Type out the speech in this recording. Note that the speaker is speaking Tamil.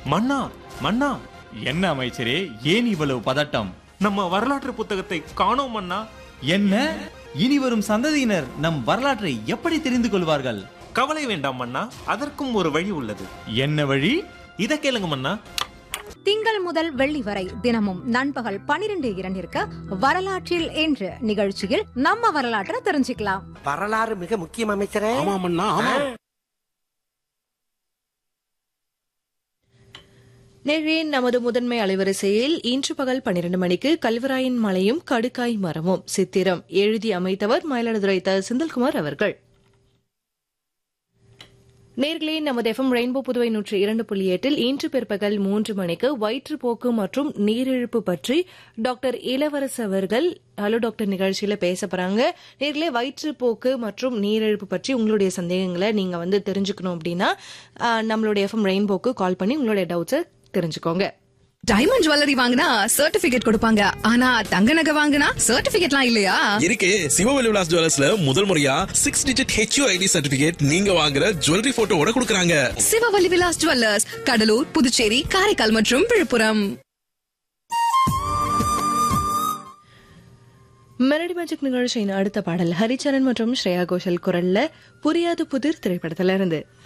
மன்னா மன்னா என்ன அமைச்சரே ஏன் இவ்வளவு பதட்டம் நம்ம வரலாற்று புத்தகத்தை காணோம் மன்னா என்ன இனி வரும் சந்ததியினர் நம் வரலாற்றை எப்படி தெரிந்து கொள்வார்கள் கவலை வேண்டாம் மன்னா அதற்கும் ஒரு வழி உள்ளது என்ன வழி இத கேளுங்க மன்னா திங்கள் முதல் வெள்ளி வரை தினமும் நண்பகல் பனிரெண்டு இரண்டிற்கு வரலாற்றில் என்று நிகழ்ச்சியில் நம்ம வரலாற்றை தெரிஞ்சுக்கலாம் வரலாறு மிக முக்கியம் அமைச்சரே ஆமாமண்ணா ஆமா நேரே நமது முதன்மை அலைவரிசையில் இன்று பகல் பன்னிரண்டு மணிக்கு கல்வராயன் மலையும் கடுக்காய் மரமும் சித்திரம் எழுதி அமைத்தவர் மயிலாடுதுறை த செந்தில்குமார் அவர்கள் நேர்களே நமது எஃப்எம் ரெயின்போ புதுவை நூற்றி இரண்டு புள்ளி எட்டில் இன்று பிற்பகல் மூன்று மணிக்கு வயிற்றுப்போக்கு மற்றும் நீரிழிப்பு பற்றி டாக்டர் இளவரசு அவர்கள் ஹலோ டாக்டர் நிகழ்ச்சியில பேச போறாங்க நேர்களே வயிற்றுப்போக்கு மற்றும் நீரிழிப்பு பற்றி உங்களுடைய சந்தேகங்களை நீங்க வந்து தெரிஞ்சுக்கணும் அப்படின்னா ஆ, நம்மளுடைய எஃப்எம் ரெயின்போக்கு கால் பண்ணி உங்களுடைய டவுட்ஸை தெரிஞ்சுக்கோங்க டைமண்ட் ஜுவல்லரி வாங்கினா சர்டிபிகேட் கொடுப்பாங்க ஆனா தங்க நகை வாங்கினா சர்டிபிகேட்லாம் இல்லையா இருக்கு சிவவெளி விலாஸ் ஜுவல்லர்ஸ்ல முதல் முறையா சிக்ஸ் டிஜிட் ஹெச்யூஐடி சர்டிபிகேட் நீங்க வாங்குற ஜுவல்லரி போட்டோவோட கொடுக்கறாங்க சிவவல்லி விலாஸ் ஜுவல்லர்ஸ் கடலூர் புதுச்சேரி காரைக்கால் மற்றும் விழுப்புரம் மெலடி மேஜிக் நிகழ்ச்சியின் அடுத்த பாடல் ஹரிச்சரன் மற்றும் ஸ்ரேயா கோஷல் குரல்ல புரியாது புதிர் திரைப்படத்துல இருந்து